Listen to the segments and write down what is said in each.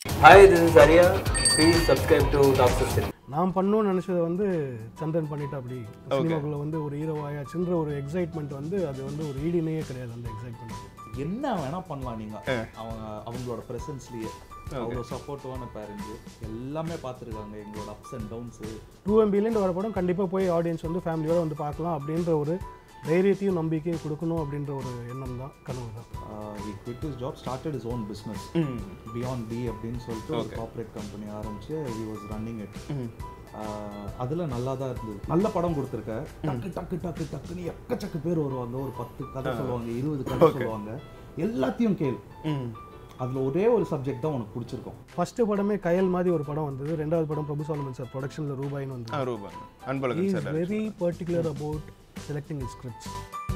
Hi, this is Arya. Please subscribe to Talks of Cinema. நான் பண்ணணும்னு நினச்சதை வந்து சந்திரன் பண்ணிட்டா அப்படி சினிமாக்குள்ள வந்து ஒரு ஹீரோவாயாச்சுன்ற ஒரு எக்ஸைட்மெண்ட் வந்து அது வந்து ஒரு ஈடினையே கிடையாது அந்த எக்ஸைட்மெண்ட் என்ன வேணா பண்ணலாம் நீங்க அவங்க அவங்களோட ப்ரெசன்ஸ்லயே அவ்வளோ சப்போர்ட்டிவான பேரண்ட்ஸ் எல்லாமே பார்த்துருக்காங்க எங்களோட அப்ஸ் அண்ட் டவுன்ஸு டூ எம்பிலேருந்து வர படம் கண்டிப்பாக போய் ஆடியன்ஸ் வந்து ஃபேமிலியோட வந்து பார்க்கலாம் அப்படின்ற ஒரு தைரியத்தையும் நம்பிக்கையும் கொடுக்கணும் அப்படின்ற ஒரு எண்ணம் தான் கனவு தான் he quit his job started his own business beyond D அப்படின்னு சொல்லிட்டு ஒரு கார்ப்பரேட் கம்பெனி ஆரம்பிச்சு he was running it ah அதுல நல்லா தான் இருந்தது நல்ல படம் கொடுத்துருக்க டக்கு டக்கு டக்கு டக்குன்னு எக்கச்சக்க பேர் வருவாங்க ஒரு பத்து கதை சொல்லுவாங்க இருபது கதை சொல்லுவாங்க எல்லாத்தையும் கேள் அதுல ஒரே ஒரு சப்ஜெக்ட் தான் உனக்கு பிடிச்சிருக்கும் ஃபஸ்ட்டு படமே கயல் மாதிரி ஒரு படம் வந்தது ரெண்டாவது படம் பிரபு சாலமன் சார் ப்ரொடக்ஷனில் ரூபாய்னு ஆ, வந்தது Ruban Anbazhagan is sir very particular about selecting scripts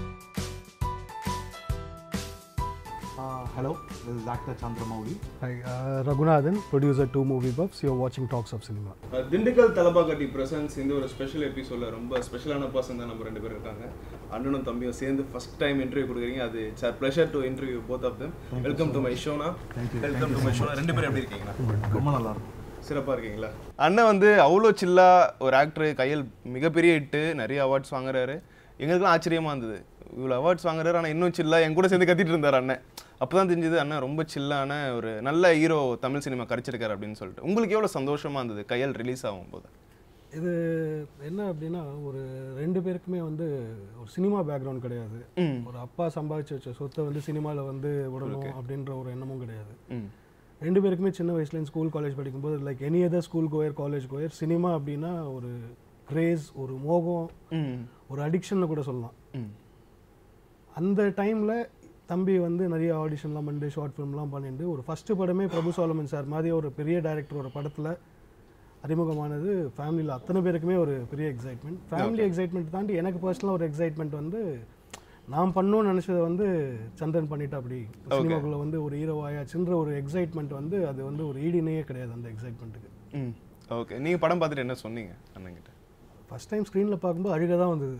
hello this is actor Chandramouli Hi, uh, Raghunathan, producer two movie buffs. You're watching Talks of Cinema. Dindigul Thalappakatti presents இந்த ஒரு ஸ்பெஷல் எபிசோடில் ரொம்ப ஸ்பெஷலான பர்சன் தான் நம்ம ரெண்டு பேரும் இருக்காங்க அண்ணனும் தம்பியும் சேர்ந்து ஃபர்ஸ்ட் டைம் இன்டர்வியூ கொடுக்குறீங்க அது sir pleasure to interview both of them welcome to my ஷோனா வெல்கம் டு மை ஷோனா ரெண்டு பேரும் எப்படி இருக்கீங்களா ரொம்ப நல்லா இருக்கும் சிறப்பாக இருக்கீங்களா அண்ணன் வந்து அவ்வளோ சில்லா ஒரு ஆக்டர் கையில் மிகப்பெரிய ஹிட்டு நிறைய அவார்ட்ஸ் வாங்குறாரு எங்களுக்குலாம் ஆச்சரியமா இருந்தது இவ்வளோ அவார்ட்ஸ் வாங்குறாரு ஆனால் இன்னும் சில்லா என் கூட சேர்ந்து கத்திட்டு இருந்தார் அண்ணன் அப்போ தான் தெரிஞ்சது அண்ணன் ரொம்ப சில்லான ஒரு நல்ல ஹீரோ தமிழ் சினிமா கிடைச்சிருக்காரு அப்படின்னு சொல்லிட்டு உங்களுக்கு எவ்வளோ சந்தோஷமா இருந்தது கையல் ரிலீஸ் ஆகும் போது இது என்ன அப்படின்னா ஒரு ரெண்டு பேருக்குமே வந்து ஒரு சினிமா பேக்ரவுண்ட் கிடையாது ம். ஒரு அப்பா சம்பாதிச்சு வச்ச சொத்தை வந்து சினிமாவில் வந்து விடணும் அப்படின்ற ஒரு எண்ணமும் கிடையாது ம் ரெண்டு பேருக்குமே சின்ன வயசுலேருந்து ஸ்கூல் காலேஜ் படிக்கும்போது like any other school choir college choir cinema அப்படின்னா ஒரு கிரேஸ் ஒரு மோகம் ம் ஒரு அடிக்ஷன்னு கூட சொல்லலாம் ம் அந்த டைமில் தம்பி வந்து நிறைய ஆடிஷன்லாம் பண்ணிட்டு ஷார்ட் ஃபிலிம்லாம் பண்ணிட்டு ஒரு ஃபஸ்ட்டு படமே பிரபு சோலமன் சார் மாதிரி ஒரு பெரிய டைரக்டர் ஒரு படத்தில் அறிமுகமானது ஃபேமிலியில் அத்தனை பேருக்குமே ஒரு பெரிய எக்ஸைட்மெண்ட் ஃபேமிலி எக்ஸைட்மெண்ட் தாண்டி எனக்கு பர்சனலாக ஒரு எக்ஸைட்மெண்ட் வந்து நான் பண்ணணும்னு நினச்சதை வந்து சந்திரன் பண்ணிட்டா அப்படி சினிமாக்குள்ளே வந்து ஒரு ஹீரோவாயாச்சுன்ற ஒரு எக்ஸைட்மெண்ட் வந்து அது வந்து ஒரு ஈடினையே கிடையாது அந்த எக்ஸைட்மெண்ட்டுக்கு ம் ஓகே நீங்கள் படம் பார்த்துட்டு என்ன சொன்னீங்க அண்ணன்கிட்ட ஃபஸ்ட் டைம் ஸ்க்ரீனில் பார்க்கும்போது அழுக தான் வந்தது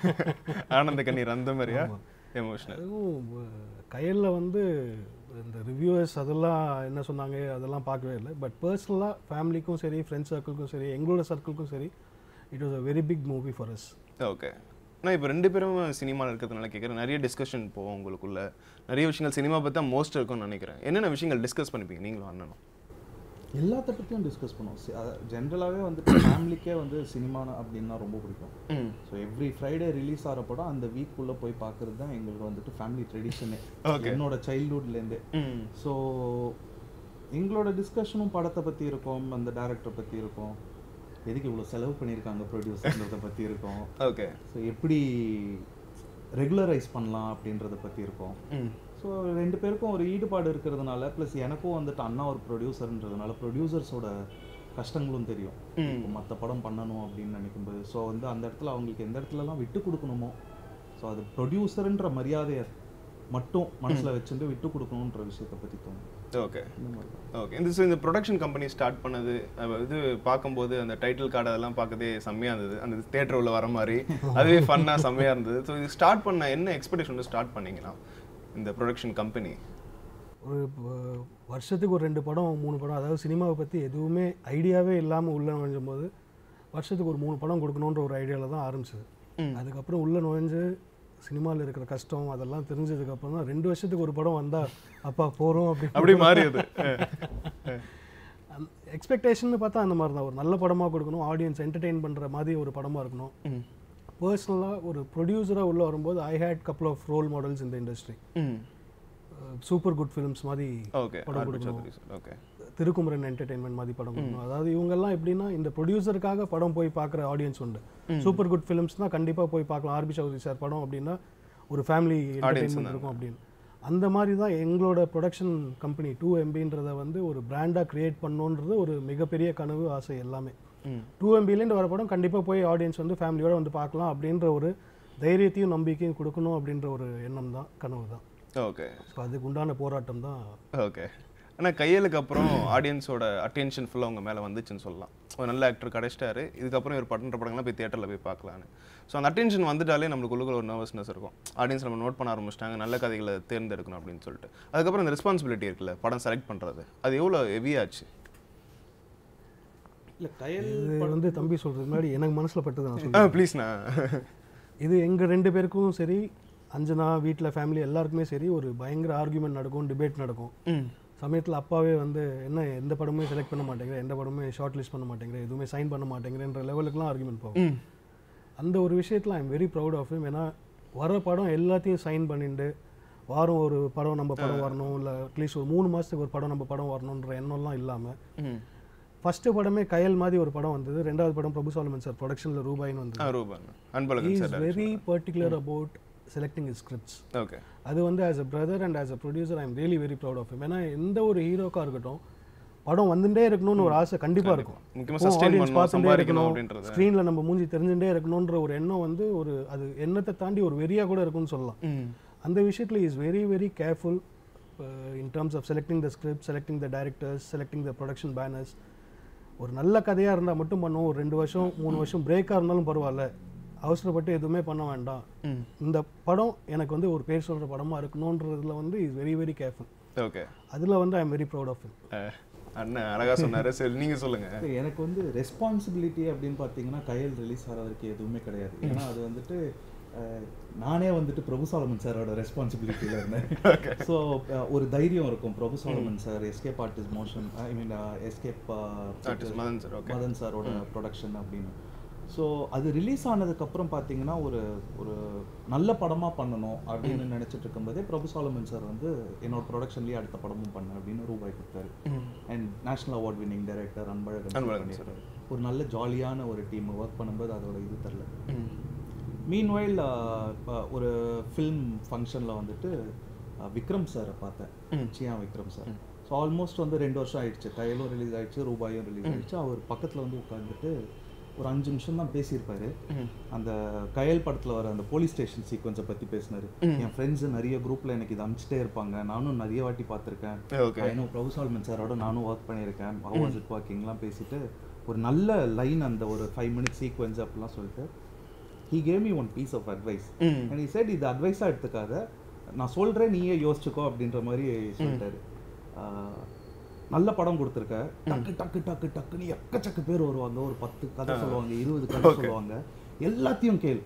ஆனந்த கண்ணீர் அந்த மாதிரியா எமோஷனல் அதுவும் கையில் வந்து இந்த ரிவ்யூவர்ஸ் அதெல்லாம் என்ன சொன்னாங்க அதெல்லாம் பார்க்கவே இல்லை பட் பர்சனலாக ஃபேமிலிக்கும் சரி ஃப்ரெண்ட்ஸ் சர்க்கிள்க்கும் சரி எங்களோட சர்க்கிள்க்கும் சரி it was a very big movie for us okay நான் இப்போ ரெண்டு பேரும் சினிமாவில் இருக்கிறதுனால கேட்குறேன் நிறைய டிஸ்கஷன் போவோம் உங்களுக்குள்ள நிறைய விஷயங்கள் சினிமா பற்றி தான் மோஸ்ட் இருக்கும்னு நினைக்கிறேன் என்னென்ன விஷயங்கள் டிஸ்கஸ் பண்ணிப்பீங்க நீங்களும் அண்ணனும் எல்லாத்த பற்றியும் டிஸ்கஸ் பண்ணுவோம் ஜென்ரலாகவே வந்துட்டு ஃபேமிலிக்கே வந்து சினிமா அப்படின்னா ரொம்ப பிடிக்கும் ம் ஸோ எவ்ரி ஃப்ரைடே ரிலீஸ் ஆகிற படம் அந்த வீக்குள்ளே போய் பார்க்குறது தான் எங்களுக்கு வந்துட்டு ஃபேமிலி ட்ரெடிஷனே Okay. என்னோட சைல்ட்ஹுட்லேருந்தே ம் ஸோ எங்களோட டிஸ்கஷனும் படத்தை பற்றி இருக்கும் அந்த டேரக்டர் பற்றி இருக்கும் எதுக்கு இவ்வளோ செலவு பண்ணியிருக்காங்க ப்ரொடியூசர்ன்றதை பற்றி இருக்கும் ஓகே ஸோ எப்படி ரெகுலரைஸ் பண்ணலாம் அப்படின்றத பற்றி இருக்கும் ம் ஸோ ரெண்டு பேருக்கும் ஒரு ஈடுபாடு இருக்கிறதுனால ப்ளஸ் எனக்கும் வந்துட்டு அண்ணா ஒரு ப்ரொடியூசர்ன்றதுனால ப்ரொடியூசர்ஸோட கஷ்டங்களும் தெரியும் இப்போ மற்ற படம் பண்ணணும் அப்படின்னு நினைக்கும்போது ஸோ வந்து அந்த இடத்துல அவங்களுக்கு எந்த இடத்துலலாம் விட்டு கொடுக்கணுமோ ஸோ அது ப்ரொடியூசர்ன்ற மரியாதையை மட்டும் மனசில் வச்சுட்டு விட்டு கொடுக்கணுன்ற விஷயத்தை பற்றி தோணும் ஓகே இந்த மாதிரி தான் ஓகே இந்த so இந்த ப்ரொடக்ஷன் கம்பெனி ஸ்டார்ட் பண்ணது அஹ் இது பார்க்கும்போது அந்த டைட்டில் கார்டு அதெல்லாம் பார்க்கதே செம்மையாக இருந்தது அந்த தேட்டர் உள்ள வர மாதிரி அதுவே ஃபன்னாக செம்மையாக இருந்தது ஸோ இது ஸ்டார்ட் பண்ண என்ன எக்ஸ்பெக்டேஷன் ஸ்டார்ட் பண்ணீங்கன்னா இந்த ப்ரொடக்ஷன் கம்பெனி ஒரு வ- வருஷத்துக்கு ஒரு ரெண்டு படம் மூணு படம் அதாவது சினிமாவை பற்றி எதுவுமே ஐடியாவே இல்லாமல் உள்ளே நுழைஞ்சும் போது வருஷத்துக்கு ஒரு மூணு படம் கொடுக்கணுன்ற ஒரு ஐடியாவில் தான் ஆரம்பிச்சது அதுக்கப்புறம் உள்ளே நுழைஞ்சு சினிமாவில் இருக்கிற கஷ்டம் அதெல்லாம் தெரிஞ்சதுக்கப்புறம் தான் ரெண்டு வருஷத்துக்கு ஒரு படம் வந்தால் அப்பா போகிறோம் அப்படி அப்படி மாறியது எக்ஸ்பெக்டேஷன் பார்த்தா அந்த மாதிரி தான் ஒரு நல்ல படமாக கொடுக்கணும் ஆடியன்ஸ் என்டர்டெயின் பண்ணுற மாதிரி ஒரு படமாக இருக்கணும் பர்சனலாக ஒரு ப்ரொடியூசராக உள்ளே வரும்போது I had couple of role models இந்த industry hmm super good films மாதிரி ஓகே படம் கொடுக்கணும் ஓகே திருக்குமரன் என்டர்டெயின்மெண்ட் மாதிரி படம் கொடுக்கணும் அதாவது இவங்கெல்லாம் எப்படின்னா இந்த ப்ரொடியூசருக்காக படம் போய் பார்க்குற ஆடியன்ஸ் உண்டு சூப்பர் குட் ஃபிலிம்ஸ்னால் கண்டிப்பாக போய் பார்க்கலாம் ஆர்பி சௌத்ரி சார் படம் அப்படின்னா ஒரு ஃபேமிலி என்டர்டெயின்மெண்ட் இருக்கும் அப்படின்னு அந்த மாதிரி தான் எங்களோட ப்ரொடக்ஷன் கம்பெனி டூ எம்பின்றத வந்து ஒரு பிராண்டாக கிரியேட் பண்ணணுன்றது ஒரு மிகப்பெரிய கனவு ஆசை எல்லாமே டூ எம்பிலேருந்து வர படம் கண்டிப்பாக போய் ஆடியன்ஸ் வந்து ஃபேமிலியோட வந்து பார்க்கலாம் அப்படின்ற ஒரு தைரியத்தையும் நம்பிக்கையும் கொடுக்கணும் அப்படின்ற ஒரு எண்ணம் தான் கனவு தான் ஓகே ஸோ அதுக்கு உண்டான போராட்டம் தான் ஓகே ஏன்னா கையலுக்கு அப்புறம் ஆடியன்ஸோட அட்டென்ஷன் ஃபுல்லாக அவங்க மேலே வந்துச்சுன்னு சொல்லலாம் ஒரு நல்ல ஆக்டர் கிடைச்சிட்டாரு இதுக்கப்புறம் இவர் பண்ற படங்கள்லாம் போய் தியேட்டரில் போய் பார்க்கலான்னு ஸோ அந்த அட்டென்ஷன் வந்துட்டாலே நம்மளுக்கு உள்ளுக்குள்ள ஒரு நர்வஸ்னஸ் இருக்கும் ஆடியன்ஸ் நம்ம நோட் பண்ண ஆரம்பிச்சிட்டாங்க நல்ல கதைகளை தேர்ந்தெடுக்கணும் அப்படின்னு சொல்லிட்டு அதுக்கப்புறம் இந்த ரெஸ்பான்சிபிலிட்டி இருக்குல்ல படம் செலக்ட் பண்ணுறது அது எவ்வளோ ஹெவியாச்சு இல்ல கயல் இது வந்து தம்பி சொல்றதுக்கு முன்னாடி எனக்கு மனசுல பட்டது நான் சொல்றேன் ப்ளீஸ்ண்ணா இது எங்க ரெண்டு பேருக்கும் சரி அஞ்சனா வீட்டில் ஃபேமிலி எல்லாருக்குமே சரி ஒரு பயங்கர ஆர்குமெண்ட் நடக்கும் டிபேட் நடக்கும் சமயத்தில் அப்பாவே வந்து என்ன எந்த படமே செலக்ட் பண்ண மாட்டேங்கிற எந்த படமே ஷார்ட் லிஸ்ட் பண்ண மாட்டேங்கிற எதுவுமே சைன் பண்ண மாட்டேங்கிறன்ற லெவலுக்குலாம் ஆர்குமெண்ட் போகும் அந்த ஒரு விஷயத்தில் I am very proud of him ஏன்னா வர படம் எல்லாத்தையும் சைன் பண்ணிட்டு வாரம் ஒரு படம் நம்ம படம் வரணும் இல்லை அட்லீஸ்ட் ஒரு மூணு மாதத்துக்கு ஒரு படம் நம்ம படம் வரணுன்ற எண்ணம்லாம் இல்லாமல் ஃபஸ்ட்டு படமே கயல் மாதிரி ஒரு படம் வந்தது ரெண்டாவது படம் பிரபு சாலமன் சார் ப்ரொடக்ஷனில் ரூபாயின்னு வந்தது Ruban Anbazhagan is sir very particular about selecting scripts okay அது வந்து as a brother and as a producer I'm really very proud of ஏன்னா எந்த ஒரு ஹீரோக்காக இருக்கட்டும் படம் வந்துட்டே இருக்கணும்னு ஒரு ஆசை கண்டிப்பாக இருக்கும் முக்கியமா sustain பண்ணணும், சம்பாதிக்கணும் அப்படின்றது. ஸ்க்ரீனில் நம்ம மூஞ்சி தெரிஞ்சுட்டே இருக்கணுன்ற ஒரு எண்ணம் வந்து ஒரு அது எண்ணத்தை தாண்டி ஒரு வெறியா கூட இருக்கும்னு சொல்லலாம் அந்த விஷயத்தில் is very very careful in terms of selecting the script selecting the directors selecting the production banners ஒரு நல்ல கதையாக இருந்தால் மட்டும் பண்ணும் ஒரு ரெண்டு வருஷம் மூணு வருஷம் பிரேக்காக இருந்தாலும் பரவாயில்ல அவசரப்பட்டு எதுவுமே பண்ண வேண்டாம் இந்த படம் எனக்கு வந்து ஒரு பேர் சொல்கிற படமாக இருக்கணுன்றதுல வந்து is very very careful okay அதில் வந்து I am very proud of அண்ணன் அழகா சொன்னாரு சரி நீங்க சொல்லுங்க இல்ல, எனக்கு வந்து ரெஸ்பான்சிபிலிட்டி அப்படின்னு பார்த்தீங்கன்னா கையல் ரிலீஸ் ஆகிற வரைக்கும் எதுவுமே கிடையாது ஏன்னா அது வந்துட்டு அஹ், நானே வந்துட்டு பிரபு சாலமன் சாரோட ரெஸ்பான்சிபிலிட்டியில் இருந்தேன் ஸோ ஒரு தைரியம் இருக்கும் Prabhu Solomon sir escape artist motion I mean escape Artist Madan sir, okay. Madan சாரோட ப்ரொடக்ஷன் அப்படின்னு ஸோ அது ரிலீஸ் ஆனதுக்கப்புறம் பார்த்தீங்கன்னா ஒரு ஒரு நல்ல படமாக பண்ணணும் அப்படின்னு நினச்சிட்டு இருக்கும்போதே பிரபு சாலமன் சார் வந்து என்னோட ப்ரொடக்ஷன்லேயே அடுத்த படமும் பண்ண அப்படின்னு ரூபாய் கொடுத்தாரு and national award winning director Anbazhagan sir Anbazhagan பண்ணியிருக்காரு. ஒரு நல்ல ஜாலியான ஒரு டீம் ஒர்க் பண்ணும்போது அதோட இது தெரில மீன்வைல் ஒரு ஃபில்ம் ஃபங்க்ஷனில் வந்துட்டு அஹ், விக்ரம் சாரை பார்த்தேன் Chiyaan Vikram sir so almost வந்து ரெண்டு வருஷம் ஆயிடுச்சு கையிலும் ரிலீஸ் ஆயிடுச்சு ரூபாயும் ரிலீஸ் ஆயிடுச்சு அவர் பக்கத்தில் வந்து உட்காந்துட்டு ஒரு அஞ்சு நிமிஷம் தான் பேசியிருப்பாரு அந்த கயல் படத்தில் வர அந்த போலீஸ் ஸ்டேஷன் சீக்வன்ஸை பற்றி பேசினாரு என் ஃப்ரெண்ட்ஸ் நிறைய குரூப்பில் எனக்கு இது அனுப்பிச்சிட்டே இருப்பாங்க நானும் நிறைய வாட்டி பார்த்துருக்கேன் Okay. ஐநோ பிரபு சால்மன் சாரோட நானும் ஒர்க் பண்ணியிருக்கேன் ஹவர்ஸ் இட் ஒர்க்கிங்லாம் பேசிட்டு ஒரு நல்ல லைன் அந்த ஒரு ஃபைவ் மினிட்ஸ் சீக்வன்ஸ் அப்படிலாம் சொல்லிட்டு he gave me one piece of advice and he said இது அட்வைஸாக எடுத்துக்காத நான் சொல்கிறேன் நீயே யோசிச்சுக்கோ அப்படின்ற மாதிரி சொல்லிட்டாரு ஆஹ், நல்ல படம் கொடுத்துருக்க டக்கு டக்கு டக்கு டக்குன்னு எக்கச்சக்க பேர் வருவாங்க ஒரு பத்து கதை சொல்லுவாங்க இருபது கதை சொல்லுவாங்க எல்லாத்தையும் கேள்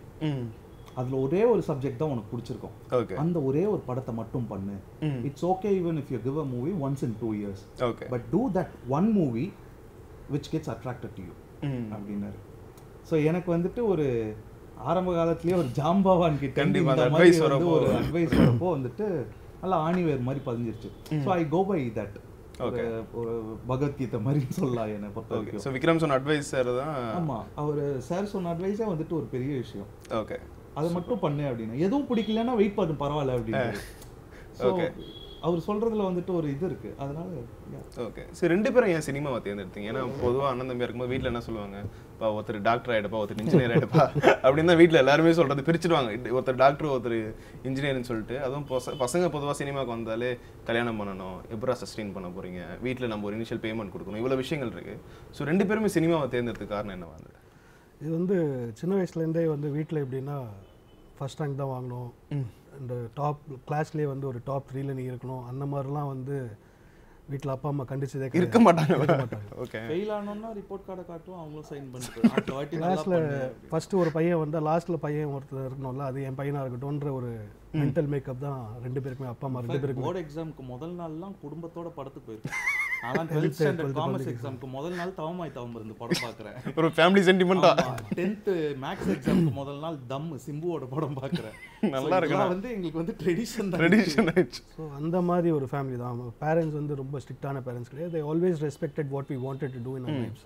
அதுல ஒரே ஒரு சப்ஜெக்ட் தான் உனக்கு பிடிச்சிருக்கும் ஓகே அந்த ஒரே ஒரு படத்தை மட்டும் பண்ணு it's okay even if you give a movie once in two years okay but do that one movie which gets attracted to you அப்படின்னாரு ஸோ எனக்கு வந்துட்டு ஒரு ஆரம்ப காலத்திலேயே ஒரு ஜாம்பவான் கிட்ட இருந்து கண்டிப்பா, இந்த அந்த மாதிரி advice வந்து வரப்போ- ஒரு அட்வைஸ் வரப்போ வந்துட்டு நல்லா ஆணிவேர் மாதிரி பதிஞ்சிருச்சு so I go by that ஒரு ஒரு பகவத்கீதை மாதிரி சொல்லலாம் என்னை பொறுத்த ஓகே வரைக்கும் ஸோ விக்ரம் சொன்ன அட்வைஸ் சார் தான் ஆமா அவர் சார் சொன்ன அட்வைஸே வந்துட்டு ஒரு பெரிய விஷயம் ஓகே அதை மட்டும் பண்ணு அப்படின்னு எதுவும் பிடிக்கலன்னா வெயிட் பண்ணு பரவாயில்ல அப்படின்னு ஸோ அவர் சொல்றதுல வந்துட்டு ஒரு இது இருக்கு அதனால yeah. ஓகே சரி ரெண்டு பேரும் ஏன் சினிமாவை தேர்ந்தெடுத்தீங்க ஏன்னா பொதுவா அண்ணன் தம்பியா இருக்கும்போது வீட்ல என்ன சொல்லுவாங்க பா ஒருத்தர் டாக்டர் ஆயிடுப்பா ஒருத்தர் இன்ஜினியர் ஆயிடுப்பா அப்படின்னு தான் வீட்ல எல்லாருமே சொல்றது பிரிச்சிடுவாங்க இது ஒருத்தர் டாக்டர் ஒருத்தர் இன்ஜினியர்னு சொல்லிட்டு அதுவும் பச- பசங்க பொதுவா சினிமாக்கு வந்தாலே கல்யாணம் பண்ணணும் எப்படா சஸ்டெயின் பண்ண போறீங்க வீட்ல நம்ம ஒரு இனிஷியல் பேமெண்ட் கொடுக்கணும் இவ்வளவு விஷயங்கள் இருக்கு ஸோ ரெண்டு பேருமே சினிமாவை தேர்ந்தெடுத்துக்கு காரணம் என்னவா இருந்தது இது வந்து சின்ன வயசுலேருந்தே வந்து வீட்டில் எப்படின்னா ஃபர்ஸ்ட் ரேங்க் தான் வாங்கணும் இந்த டாப் கிளாஸ்லேயே வந்து ஒரு டாப் த்ரீல நீ இருக்கணும் அந்த மாதிரிலாம் வந்து வீட்டில் அப்பா அம்மா கண்டிச்சதே இருக்க மாட்டாங்க ஓகே ஃபெயில் ஆனோம்னா ரிப்போர்ட் கார்டை காட்டும் அவங்களும் சைன் பண்ணிட்டு அடுத்த வாட்டி நல்லா கிளாஸில் பண்ணு ஃபர்ஸ்ட் ஒரு பையன் வந்து லாஸ்ட்டில் பையன் ஒருத்தர் இருக்கணும்ல அது என் பையனாக இருக்கட்டும்ன்ற ஒரு மென்டல் மேக்கப் தான் ரெண்டு பேருக்குமே அப்பா அம்மா ரெண்டு பேருக்குமே போர்டு எக்ஸாம்க்கு முதல் நாள்லாம் குடும்பத்தோட படத்துக்கு போயிருக்கேன் ஆனால் டுவெல்த் ஸ்டாண்டர்ட் காமர்ஸ் எக்ஸாம்க்கு முதல் நாள் தவமாய் தவம் இருந்து படம் பார்க்குறேன் ஒரு ஃபேமிலி சென்டிமெண்டா டென்த்து மேக்ஸ் எக்ஸாம்க்கு முதல் நாள் தம் சிம்புவோட படம் பார்க்குறேன் நல்லா இருக்குண்ணா. வந்து எங்களுக்கு வந்து ட்ரெடிஷன் தான் ட்ரெடிஷன் ஆயிடுச்சு ஸோ அந்த மாதிரி ஒரு ஃபேமிலி தான் பேரண்ட்ஸ் வந்து ரொம்ப ஸ்ட்ரிக்டான பேரண்ட்ஸ் கிடையாது they always respected what we wanted to do in lifes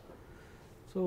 so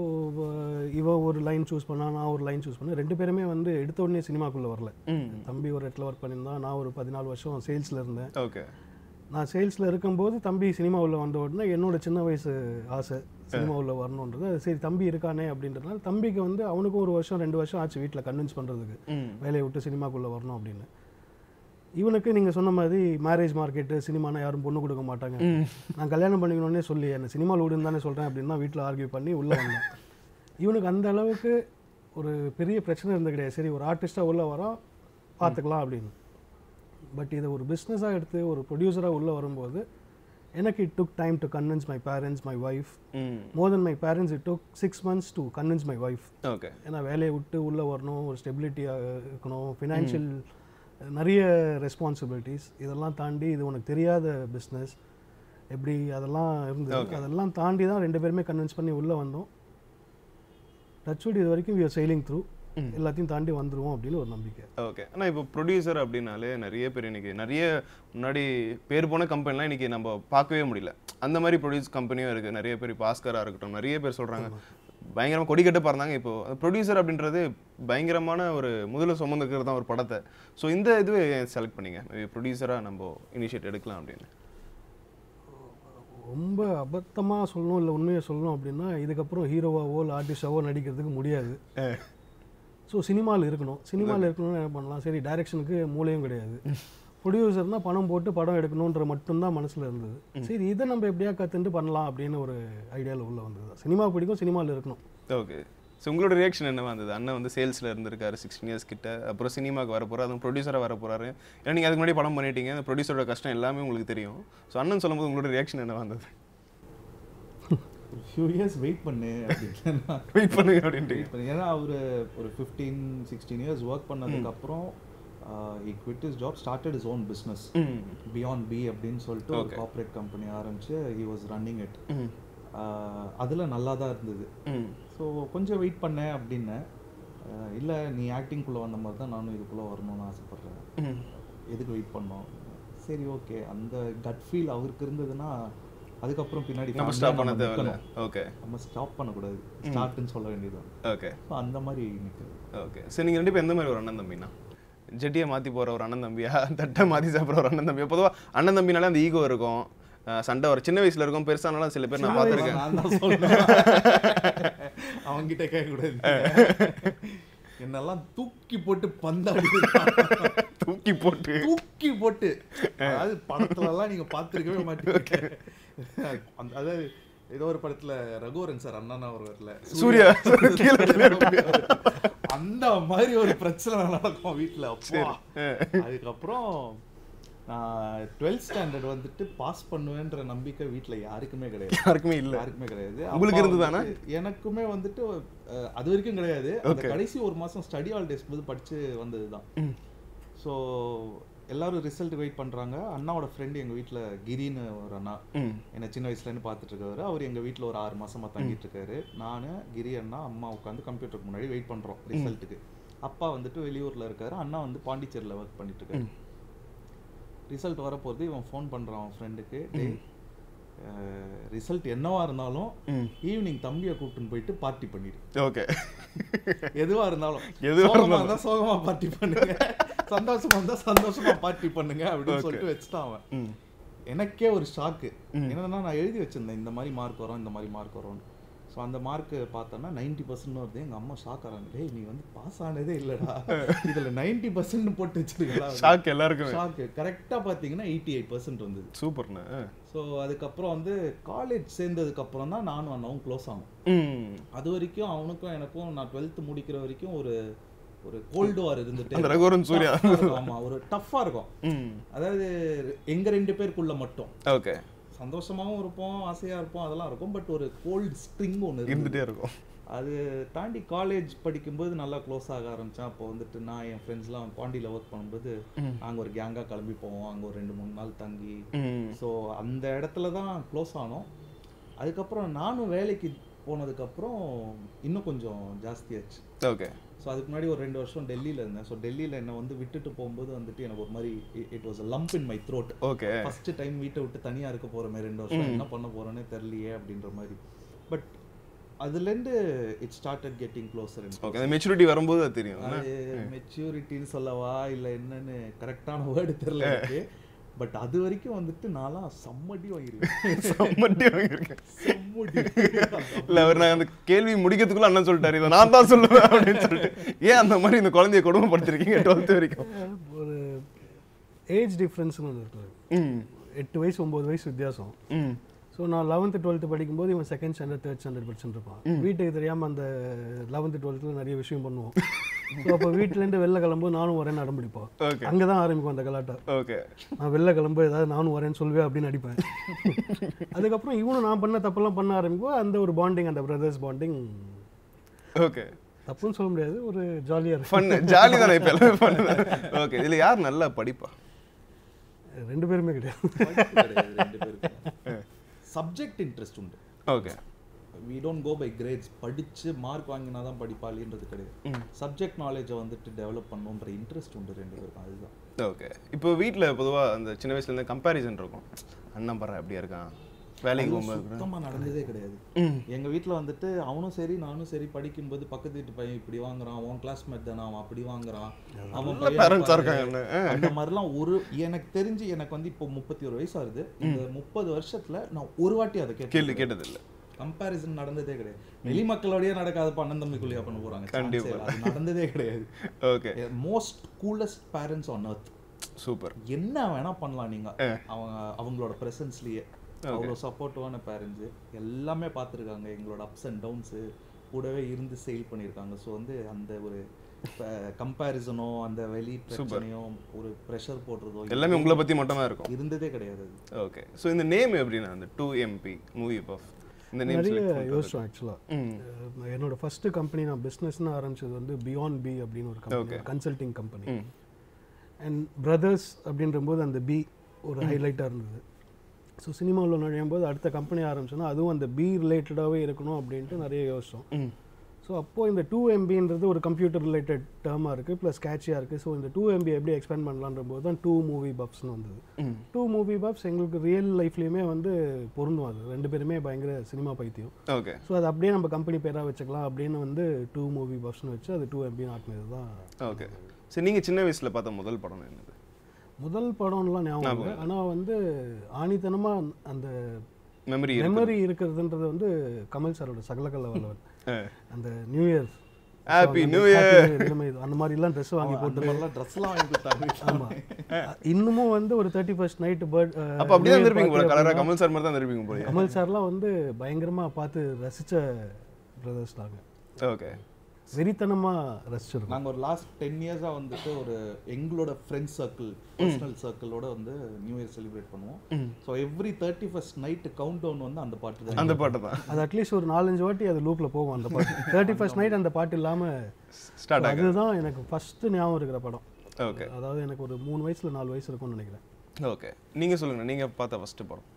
இவ ஒரு லைன் சூஸ் பண்ணா நான் ஒரு லைன் சூஸ் பண்ணேன் ரெண்டு பேருமே வந்து எடுத்த உடனே சினிமாக்குள்ளே வரல தம்பி ஒரு இடத்துல ஒர்க் பண்ணியிருந்தான் நான் ஒரு பதினாலு வருஷம் சேல்ஸில் இருந்தேன் ஓகே நான் சேல்ஸில் இருக்கும்போது தம்பி சினிமா உள்ள வந்த உடனே என்னோட சின்ன வயசு ஆசை சினிமா உள்ள வரணுன்றது அது சரி தம்பி இருக்கானே அப்படின்றதுனால தம்பிக்கு வந்து அவனுக்கும் ஒரு வருஷம் ரெண்டு வருஷம் ஆச்சு வீட்டில் கன்வின்ஸ் பண்ணுறதுக்கு வேலையை விட்டு சினிமாக்குள்ளே வரணும் அப்படின்னு இவனுக்கு நீங்கள் சொன்ன மாதிரி மேரேஜ் மார்க்கெட்டு சினிமானா யாரும் பொண்ணு கொடுக்க மாட்டாங்க நான் கல்யாணம் பண்ணிக்கணும்னே சொல்லி என்ன சினிமாவில் விடுன்னு தானே சொல்கிறேன் அப்படின்னு தான் வீட்டில் ஆர்கியூ பண்ணி உள்ளே வந்தேன் இவனுக்கு அந்த அளவுக்கு ஒரு பெரிய பிரச்சனை இருந்து கிடையாது சரி ஒரு ஆர்டிஸ்ட்டாக உள்ளே வரோம் பார்த்துக்கலாம் அப்படின்னு பட் இதை ஒரு பிஸ்னஸாக எடுத்து ஒரு ப்ரொடியூசராக உள்ளே வரும்போது எனக்கு it took time to convince my parents my wife hmm more than my parents it took six months to convince my wife okay ஏன்னா வேலையை விட்டு உள்ளே வரணும் ஒரு ஸ்டெபிலிட்டியாக இருக்கணும் ஃபினான்ஷியல் நிறைய ரெஸ்பான்சிபிலிட்டிஸ் இதெல்லாம் தாண்டி இது உனக்கு தெரியாத பிஸ்னஸ் எப்படி அதெல்லாம் இருந்தது அதெல்லாம் தாண்டி தான் ரெண்டு பேருமே கன்வின்ஸ் பண்ணி உள்ளே வந்தோம் டச்வுட் இது வரைக்கும் வி ஆர் சைலிங் த்ரூ எல்லாத்தையும் தாண்டி வந்துருவோம் அப்படின்னு ஒரு நம்பிக்கை ஓகே ஆனால் இப்போ ப்ரொடியூசர் அப்படின்னாலே நிறைய பேர் இன்னைக்கு நிறைய முன்னாடி பேர் போன கம்பெனிலாம் இன்னைக்கு நம்ம பார்க்கவே முடியல அந்த மாதிரி ப்ரொடியூஸ் கம்பெனியும் இருக்குது நிறைய பேர் இப்போ ஆஸ்கராக இருக்கட்டும் நிறைய பேர் சொல்கிறாங்க பயங்கரமாக கொடி கட்ட பறந்தாங்க இப்போ ப்ரொடியூசர் அப்படின்றது பயங்கரமான ஒரு முதல்ல சுமந்துக்கிறது தான் ஒரு படத்தை ஸோ இந்த இதுவே செலக்ட் பண்ணீங்க ப்ரொடியூசராக நம்ம இனிஷியேட் எடுக்கலாம் அப்படின்னு ரொம்ப அபத்தமாக சொல்லணும் இல்லை உண்மையை சொல்லணும் அப்படின்னா இதுக்கப்புறம் ஹீரோவாவோ இல்லை ஆர்டிஸ்டாவோ நடிக்கிறதுக்கு முடியாது ஸோ சினிமாவில் இருக்கணும் சினிமாவில் இருக்கணும்னு என்ன பண்ணலாம் சரி டைரக்ஷனுக்கு மூளையும் கிடையாது ப்ரொடியூசர்னால் பணம் போட்டு படம் எடுக்கணுன்ற மட்டும்தான் மனசில் இருந்தது சரி இதை நம்ம எப்படியா கற்றுட்டு பண்ணலாம் அப்படின்னு ஒரு ஐடியாவில் உள்ள வந்தது சினிமா பிடிக்கும் சினிமாவில் இருக்கணும் ஓகே ஸோ உங்களோட ரியாக்ஷன் என்னவா இருந்தது அண்ணன் வந்து சேல்ஸில் இருந்திருக்காரு சிக்ஸ்டீன் இயர்ஸ் கிட்ட அப்புறம் சினிமாக்கு வர போகிறார் அதுவும் ப்ரொடியூசராக வர போகிறாரு ஏன்னா நீங்கள் அதுக்கு முன்னாடி படம் பண்ணிட்டீங்க அந்த ப்ரொடியூசரோட கஷ்டம் எல்லாமே உங்களுக்கு தெரியும் ஸோ அண்ணன் சொல்லும்போது உங்களோட ரியாக்ஷன் என்னவா இருந்தது ஒரு ஃபியூ இயர்ஸ் வெயிட் பண்ணு அப்படின்னு வெயிட் பண்ணுங்க அப்படின்ட்டு வெயிட் பண்ணு ஏன்னா அவர் ஒரு ஃபிஃப்டீன் சிக்ஸ்டீன் இயர்ஸ் ஒர்க் பண்ணதுக்கப்புறம் he quit his job started his own business hmm beyond B அப்படின்னு சொல்லிட்டு ஒரு கார்ப்பரேட் கம்பெனி ஆரம்பிச்சு he was running it hmm அதில் நல்லா தான் இருந்தது ம் ஸோ கொஞ்சம் வெயிட் பண்ணேன் அப்படின்னேன் இல்லை நீ ஆக்டிங்குள்ளே வந்த மாதிரி தான் நானும் இதுக்குள்ளே வரணும்னு ஆசைப்பட்றேன் ம் எதுக்கு வெயிட் பண்ணோம் சரி ஓகே அந்த கட் ஃபீல் அவருக்கு இருந்ததுன்னா அதுக்கப்புறம் பின்னாடி நம்ம family-ஆ ஸ்டாப் பண்ண நம்ம தேவையில்ல நிக்கணும். ஓகே நம்ம ஸ்டாப் பண்ணக்கூடாது ஸ்டார்ட்னு சொல்ல வேண்டியது ஓகே ஸோ அந்த மாதிரி நிற்குது ஓகே சரி நீங்கள் ரெண்டு பேரும் எந்த மாதிரி ஒரு அண்ணன் தம்பினா ஜெட்டியை மாற்றி போகிற ஒரு அண்ணன் தம்பியா தட்டை மாற்றி சாப்பிட்ற ஒரு அண்ணன் தம்பியா பொதுவாக அண்ணன் தம்பினாலே அந்த ஈகோ இருக்கும் அஹ் சண்டை வரும் சின்ன வயசுல இருக்கும் பெருசானாலும் சில பேர் நான் பார்த்துருக்கேன் நான் தான் சொல்றேன் அவங்கிட்ட கேட்கக்கூடாது என்னெல்லாம் தூக்கி போட்டு பந்தாடி தூக்கி போட்டு தூக்கி போட்டு அதாவது படத்துல எல்லாம் நீங்க பார்த்திருக்கவே மாட்டீங்க அந்த- அதாவது ஏதோ ஒரு படத்துல ரகுவரன் சார் அண்ணா ஒரு வரல சூர்யா கீழே அந்த மாதிரி ஒரு பிரச்சனை நடக்கும் வீட்ல அப்பா அதுக்கப்புறம் நான் டுவெல்த் ஸ்டாண்டர்ட் வந்துட்டு பாஸ் பண்ணுவேன்ற நம்பிக்கை வீட்ல யாருக்குமே கிடையாது யாருக்குமே இல்லை யாருக்குமே கிடையாது உங்களுக்கு அப்பா இருந்ததானா? வந்துட்டு எனக்குமே வந்துட்டு அஹ், அது வரைக்கும் கிடையாது அந்த கடைசி ஒரு மாசம் ஸ்டடி ஹாலிடேஸ் போது படிச்சு வந்ததுதான் ஸோ எல்லாரும் ரிசல்ட் வெயிட் பண்றாங்க அண்ணாவோட ஃப்ரெண்டு எங்க வீட்ல கிரின்னு ஒரு அண்ணா ம் என்ன சின்ன வயசுல இருந்து பார்த்துட்டு இருக்காரு அவர் எங்க வீட்ல ஒரு ஆறு மாசமா தங்கிட்டு இருக்காரு நானு கிரி அண்ணா அம்மா உட்காந்து கம்ப்யூட்டருக்கு முன்னாடி வெயிட் பண்றோம் ரிசல்ட்டுக்கு அப்பா வந்துட்டு வெளியூர்ல இருக்காரு அண்ணா வந்து பாண்டிச்சேரியில ஒர்க் பண்ணிட்டு இருக்காரு ரிசல்ட் வரப்போகுது இவன் ஃபோன் பண்றான் அவன் ஃப்ரெண்டுக்கு ரிசல்ட் என்னவா இருந்தாலும் ஈவினிங் தம்பியை கூப்பிட்டுன்னு போயிட்டு பார்ட்டி பண்ணிடு ஓகே எதுவா இருந்தாலும் எதுவா சோகமா இருந்தா சோகமா பார்ட்டி பண்ணுங்க சந்தோஷமா இருந்தா சந்தோஷமா பார்ட்டி பண்ணுங்க அப்படின்னு சொல்லிட்டு வச்சுட்டான் அவன் ம் எனக்கே ஒரு ஷாக்கு என்னன்னா நான் எழுதி வச்சிருந்தேன் இந்த மாதிரி மார்க் வரும் இந்த மாதிரி மார்க் வரும்னு ஸோ அந்த மார்க் பார்த்தோன்னா நைன்டி பர்சன்ட் வருது எங்கள் அம்மா ஷாக் ஆகிறாங்க டேய் நீ வந்து பாஸ் ஆனதே இல்லைடா இதில் நைன்டி பர்சன்ட் போட்டு வச்சிருக்கா ஷாக் எல்லாருக்குமே ஷாக்கு கரெக்டாக பார்த்தீங்கன்னா எயிட்டி எயிட் பர்சன்ட் வந்தது சூப்பர்ண்ணே ஸோ அதுக்கப்புறம் வந்து காலேஜ் சேர்ந்ததுக்கு அப்புறம் தான் நானும் அண்ணாவும் க்ளோஸ் ஆகும் ம் அது வரைக்கும் அவனுக்கும் எனக்கும் நான் டுவெல்த் முடிக்கிற வரைக்கும் ஒரு ஒரு கோல்டு வார் இருந்துட்டு அந்த ரகுவரன் சூர்யா. ஆமா ஒரு டஃப்பாக இருக்கும் ம் அதாவது எங்க ரெண்டு பேருக்குள்ள மட்டும் ஓகே சந்தோஷமாவும் இருப்போம் ஆசையா இருப்போம் அதெல்லாம் இருக்கும் பட் ஒரு கோல்ட் ஸ்ட்ரிங் ஒன்று இருந்தது இருந்துட்டே இருக்கும் அது தாண்டி காலேஜ் படிக்கும்போது நல்லா க்ளோஸ் ஆக ஆரம்பித்தேன் அப்போ வந்துட்டு நான் என் ஃப்ரெண்ட்ஸ்லாம் பாண்டியில் ஒர்க் பண்ணும்போது நாங்கள் ஒரு கேங்காக கிளம்பி போவோம் அங்கே ஒரு ரெண்டு மூணு நாள் தங்கி ம் ஸோ அந்த இடத்துல தான் க்ளோஸ் ஆனோம் அதுக்கப்புறம் நானும் வேலைக்கு போனதுக்கப்புறம் இன்னும் கொஞ்சம் ஜாஸ்தியாச்சு ஓகே ஸோ அதுக்கு முன்னாடி ஒரு ரெண்டு வருஷம் டெல்லியில் இருந்தேன் ஸோ டெல்லியில் என்னை வந்து விட்டுட்டு போகும்போது வந்துட்டு எனக்கு ஒரு மாதிரி it was lump in my throat okay first time வீட்டை விட்டு தனியா இருக்க போறோமே ரெண்டு வருஷம் என்ன பண்ண போறோன்னே தெரியலையே அப்படின்ற மாதிரி பட் அதுலேருந்து it started getting closer okay அந்த மெச்சூரிட்டி வரும்போது அது தெரியும் அது மெச்சூரிட்டின்னு சொல்லவா இல்லை என்னன்னு கரெக்டான வேர்டு தெரியல எனக்கு பட் அது வரைக்கும் வந்துட்டு நான்லாம் செம்மடி வாங்கிருக்கேன் சம்மட்டி வாங்கியிருக்கேன் செம்மடி இல்ல அவர் நான் அந்த கேள்வி முடிக்கிறதுக்குள்ள அண்ணன் சொல்லிட்டாரு இதை நான் தான் சொல்லுவேன் அப்படின்னு சொல்லிட்டு ஏன் அந்த மாதிரி இந்த குழந்தைய கொடுமைப்படுத்திருக்கீங்க டுவெல்த் வரைக்கும் ஒரு ஏஜ் டிஃப்ரென்ஸ்னு ஒன்று இருக்குது ம் எட்டு வயசு ஒம்பது வயசு வித்தியாசம் ம் ஸோ நான் லெவன்த்து டுவெல்த்து படிக்கும்போது இவன் செகண்ட் ஸ்டாண்டர்ட் தேர்ட் ஸ்டாண்டர்ட் படிச்சுட்டு இருப்பான் வீட்டுக்கு தெரியாமல் அந்த லெவன்த்து டுவெல்த்தில் நிறைய விஷயம் பண்ணுவோம் ஸோ அப்போ வீட்டிலேருந்து வெளில கிளம்பும்போது நானும் வரேன்னு அடம் பிடிப்போம் ஓகே அங்கே தான் ஆரம்பிக்கும் அந்த கலாட்டா ஓகே நான் வெளில கிளம்ப ஏதாவது நானும் வரேன்னு சொல்லுவேன் அப்படின்னு அடிப்பேன் அதுக்கப்புறம் இவனும் நான் பண்ண தப்பெல்லாம் பண்ண ஆரம்பிக்கும் அந்த ஒரு பாண்டிங் அந்த பிரதர்ஸ் பாண்டிங் ஓகே தப்புன்னு சொல்ல முடியாது ஒரு ஜாலியாக இருக்கும் ஃபன் ஜாலி தானே இப்போ எல்லாமே ஃபன் ஓகே இதில் யார் நல்லா படிப்பா ரெண்டு பேருமே கிடையாது கிடையாது ரெண்டு பேருக்கு சப்ஜெக்ட் இன்ட்ரெஸ்ட் உண்டு okay we don't go by grades படிச்சு மார்க் வாங்கினா தான் படிப்பாளின்றது கிடையாது சப்ஜெக்ட் நாலேஜை வந்துட்டு டெவலப் பண்ணுன்ற இன்ட்ரெஸ்ட் உண்டு ரெண்டு பேருக்கும் அதுதான் ஓகே இப்போ வீட்டில் பொதுவாக அந்த சின்ன வயசுலேருந்து கம்பேரிசன் இருக்கும் அண்ணன் பாரு அப்படியா இருக்கான் வேலைக்கு போகும்போது கூட. சுத்தமா நடந்ததே கிடையாது எங்க வீட்ல வந்துட்டு அவனும் சரி நானும் சரி படிக்கும்போது பக்கத்து வீட்டு பையன் இப்படி வாங்குறான் அவன் கிளாஸ்மேட் தானே அவன் அப்படி வாங்குறான் அவன் பையன் parents ஆ பாரு. இருக்காங்க என்ன? அந்த மாதிரிலாம் ஒரு எனக்கு தெரிஞ்சு எனக்கு வந்து இப்போ முப்பத்தி ஒரு வயசு ஆகுது இந்த முப்பது வருஷத்துல நான் ஒரு வாட்டி அதை கேள்வி கேட்டு கேட்டதில்லை கம்பாரிசன் நடந்ததே கிடையாது வெளி மக்களோடய நடக்காத அண்ணன் தம்பிக்குள்ளேயா பண்ண போறாங்க Chance கண்டிப்பா. இல்ல. அது நடந்ததே கிடையாது okay most coolest parents on earth super என்ன வேணா பண்ணலாம் நீங்க அவங்க அவங்களோட ப்ரெசன்ஸ்லயே அவ்வளோ சப்போர்ட்டிவான பேரண்ட்ஸு எல்லாமே பார்த்துருக்காங்க எங்களோட அப்ஸ் அண்ட் டவுன்ஸு கூடவே இருந்து சேல் பண்ணியிருக்காங்க ஸோ வந்து அந்த ஒரு கம்பேரிசனோ அந்த வெளி பிரச்சனையோ ஒரு ப்ரெஷர் போடுறதோ எல்லாமே உங்களை பற்றி மட்டும் தான் இருக்கும் இருந்ததே கிடையாது அது ஓகே ஸோ இந்த நேம் எப்படின்னா அந்த டூ எம்பி மூவி பஃப் இந்த நேம் நிறைய செலக்ட் யோசிச்சோம் ஆக்சுவலாக என்னோட ஃபஸ்ட்டு கம்பெனி நான் பிஸ்னஸ்னு ஆரம்பிச்சது வந்து பியாண்ட் பி அப்படின்னு ஒரு company consulting company and brothers அப்படின்றபோது அந்த பி ஒரு ஹைலைட்டாக இருந்தது ஸோ சினிமாவில் நுழையும் போது அடுத்த கம்பெனி ஆரம்பிச்சோன்னா அதுவும் அந்த பி ரிலேட்டடாகவே இருக்கணும் அப்படின்ட்டு நிறைய யோசிச்சோம் ஸோ அப்போது இந்த டூ எம்பின்றது ஒரு கம்ப்யூட்டர் ரிலேட்டட் டேர்மாக இருக்குது ப்ளஸ் கேட்சியாக இருக்குது ஸோ இந்த டூ எம்பி எப்படி எக்ஸ்பேண்ட் பண்ணலான்ற போது தான் டூ மூவி பப்ஸ்னு வந்தது டூ மூவி பப்ஸ் எங்களுக்கு ரியல் லைஃப்லேயுமே வந்து பொருந்தும் அது ரெண்டு பேருமே பயங்கர சினிமா பைத்தியம் ஓகே ஸோ அது அப்படியே நம்ம கம்பெனி பேராக வச்சுக்கலாம் அப்படின்னு வந்து டூ மூவி பப்ஸ்னு வச்சு அது டூ எம்பின்னு ஆட்டினது தான் ஓகே சரி நீங்கள் சின்ன வயசில் பார்த்த முதல் படம் என்னது முதல் படம்லாம் ஞாபகம் இல்லை ஆனால் வந்து ஆணித்தனமாக அந்த மெமரி மெமரி இருக்கிறதுன்றது வந்து கமல் சாரோட சகலகல்ல வல்லவன் அந்த நியூ இயர் Happy New அந்த மாதிரிலாம் ட்ரெஸ் வாங்கி அந்த போட்டு மாதிரிலாம் ட்ரெஸ்லாம் வாங்கி கொடுத்தாங்க ஆமாம் இன்னமும் வந்து ஒரு தேர்ட்டி ஃபர்ஸ்ட் நைட்டு பர்த் அப்போ அப்படியே இருந்திருப்பீங்க போல கலராக கமல் சார் மாதிரி தான் இருந்திருப்பீங்க போல கமல் சார்லாம் வந்து பயங்கரமாக பார்த்து ரசித்த பிரதர்ஸ் நாங்கள் ஓகே வெறித்தனமாக ரசிச்சிருக்கோம் நாங்க ஒரு லாஸ்ட் டென் இயர்ஸா வந்துட்டு ஒரு எங்களோட ஃப்ரெண்ட்ஸ் சர்க்கிள் பர்சனல் சர்க்கிளோட வந்து நியூ இயர் செலிப்ரேட் பண்ணுவோம் so every thirty first night count down வந்து அந்த பாட்டு தான் அந்த பாட்டு தான் அது அட்லீஸ்ட் ஒரு நாலஞ்சு வாட்டி அது லூப்பில் போகும் அந்த பாட்டு தேர்ட்டி ஃபர்ஸ்ட் நைட் அந்த பாட்டு இல்லாமல் ஸ்டார்ட் ஆகுது அதுதான் எனக்கு ஃபஸ்ட்டு ஞாபகம் இருக்கிற படம் ஓகே அதாவது எனக்கு ஒரு மூணு வயசுல நாலு வயசு இருக்கும்னு நினைக்கிறேன் ஓகே நீங்கள் சொல்லுங்கள் நீங்கள் பார்த்த ஃபஸ்ட்டு படம்